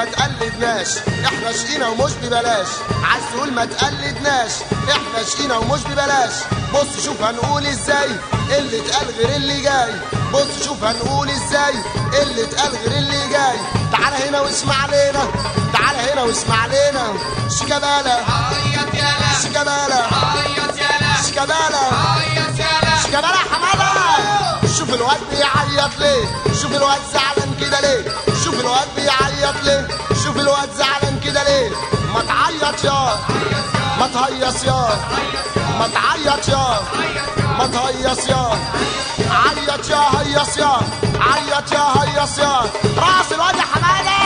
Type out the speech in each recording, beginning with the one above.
ما تقلدناش احنا شقينا ومش ببلاش عايز تقول ما تقلدناش احنا شقينا ومش ببلاش بص شوف هنقول ازاي اللي اتقال غير اللي جاي بص شوف هنقول ازاي اللي اتقال غير اللي جاي تعالى هنا واسمع لنا تعالى هنا واسمع لنا شيكابالا عيط يالا شيكابالا عيط يالا شيكابالا عيط يالا شيكابالا يا حماده شوف الواد بيعيط ليه شوف الواد زعلان كده ليه شوف الواد بيعيط ليه شوف الواد زعلان كده ليه ما تعيط يا ما تهيص يا ما تعيط يا ما تهيص يا عيط يا هيص يا عيط يا هيص يا راس الواد يا حماده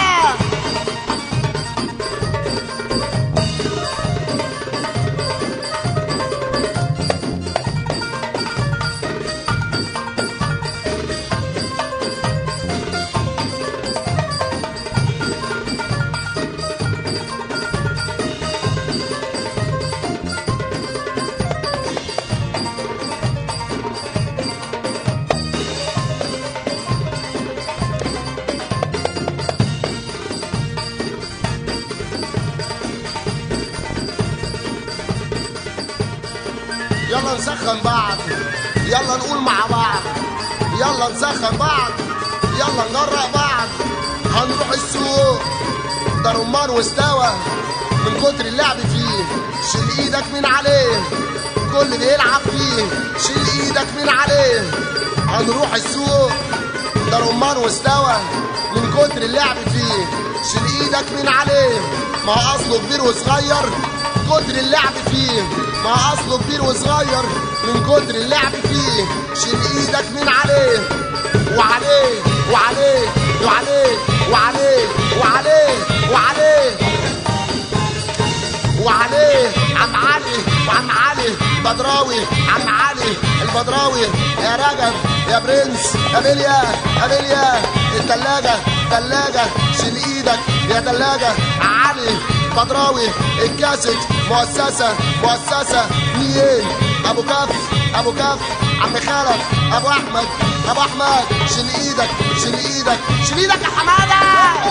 يلا نسخن بعض يلا نقول مع بعض يلا نسخن بعض يلا نجرأ بعض هنروح السوق ده رمان واستوى من كتر اللعب فيه شيل ايدك من عليه كل بيلعب فيه شيل ايدك من عليه هنروح السوق ده رمان واستوى من كتر اللعب فيه شيل ايدك من عليه ما هو اصله كبير وصغير كتر اللعب فيه ما هو اصله كبير وصغير من كتر اللعب فيه شيل ايدك من عليه وعليه وعليه وعليه وعليه وعليه وعليه وعليه عم علي وعم علي بدراوي عم علي البدراوي يا رجب يا برنس يا بليا يا بليا التلاجة تلاجة شيل ايدك يا تلاجة علي بدراوي الكاسيت مؤسسة مؤسسة مين ابو كف ابو كف عم خلف ابو احمد ابو احمد شيل ايدك شيل ايدك شيل ايدك يا حماده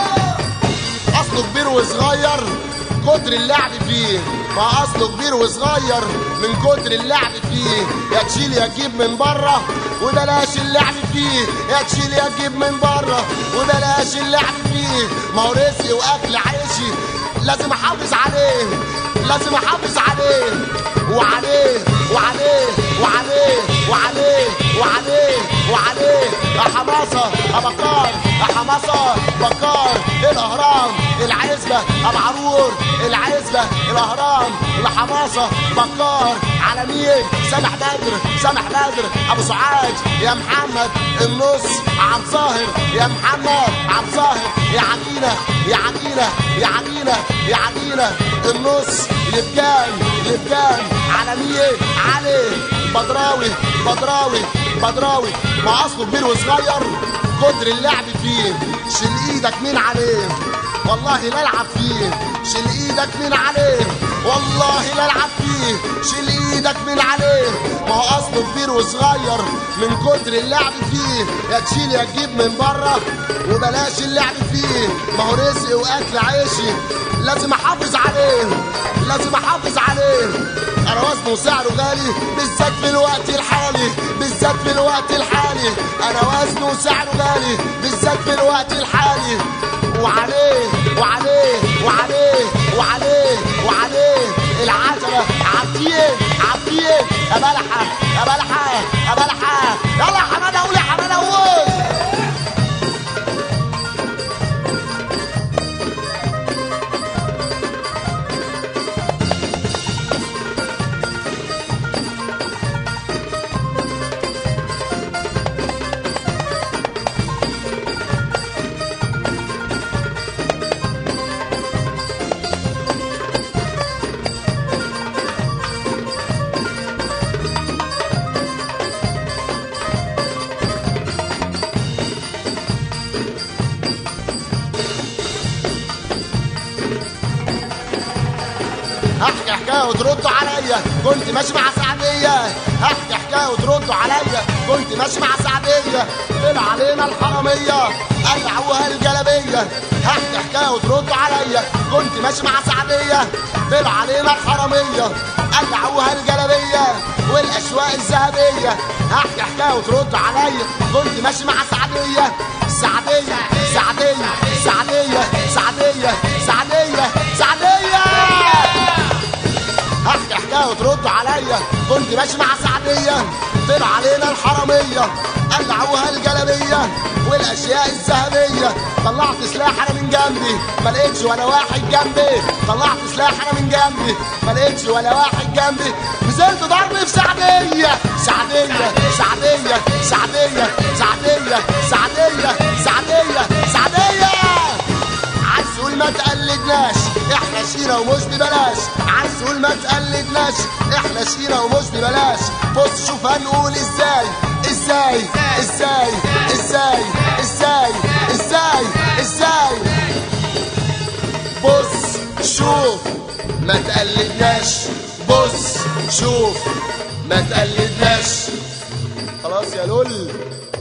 اصله كبير وصغير كتر اللعب فيه ما اصله كبير وصغير من كتر اللعب فيه يا تشيل يا تجيب من بره وبلاش اللعب فيه يا تشيل يا تجيب من بره وبلاش اللعب فيه ما هو رزقي واكل عيشي لازم احافظ عليه لازم احافظ عليه وعليه وعليه وعليه وعليه وعليه وعليه يا حماسة يا بكار يا حماسة بكار الأهرام العزبة أبو عرور العزبة الأهرام الحماسة بكار على مين سامح بدر سامح بدر أبو سعاد يا محمد النص عم ظاهر يا محمد عم ظاهر يا عجينة يا عجينة يا عجينة يا عجينة النص لبجان لبجان على مين علي بدراوي بدراوي بدراوي ما اصله كبير وصغير قدر اللعب فيه شيل ايدك من عليه والله لا العب فيه شيل ايدك من عليه والله لا العب فيه شيل ايدك من عليه ما هو اصله كبير وصغير من كتر اللعب فيه يا تشيل يا تجيب من بره وبلاش اللعب فيه ما هو رزق واكل عيشي لازم احافظ عليه لازم احافظ عليه انا وزنه وسعره غالي بالذات في الوقت الحالي بالذات في الوقت الحالي انا وزنه وسعره غالي بالذات في الوقت الحالي وعليه وعليه وعليه وعليه وعليه العجلة عبديه عبديه يا بلحة يا بلحة يا بلحة يلا يا حمادة قول يا حمادة قول احكي حكايه وتردوا عليا كنت ماشي مع سعديه احكي حكايه وتردوا عليا كنت ماشي مع سعديه طلع علينا الحراميه قلعوها الجلبيه احكي حكايه وتردوا عليا كنت ماشي مع سعديه طلع علينا الحراميه قلعوها الجلبيه والاشواق الذهبيه احكي حكايه وتردوا عليا كنت ماشي مع سعديه سعديه سعديه سعديه سعديه سعديه سعديه احكي حكايه وتردوا عليا كنت ماشي مع سعديه طلع علينا الحراميه قلعوها الجلبيه والاشياء الذهبيه طلعت سلاح انا من جنبي ما لقيتش ولا واحد جنبي طلعت سلاح انا من جنبي ما لقيتش ولا واحد جنبي نزلت ضرب في سعديه سعديه سعديه سعديه سعديه سعديه سعديه سعديه عالسول ما تقلدناش احنا شيرة ومش ببلاش عالسول ما تقلدناش احنا شيرة ومش ببلاش بص شوف هنقول ازاي ازاي ازاي ازاي ازاي ازاي ازاي بص شوف ما تقلدناش بص شوف ما تقلدناش خلاص يا لول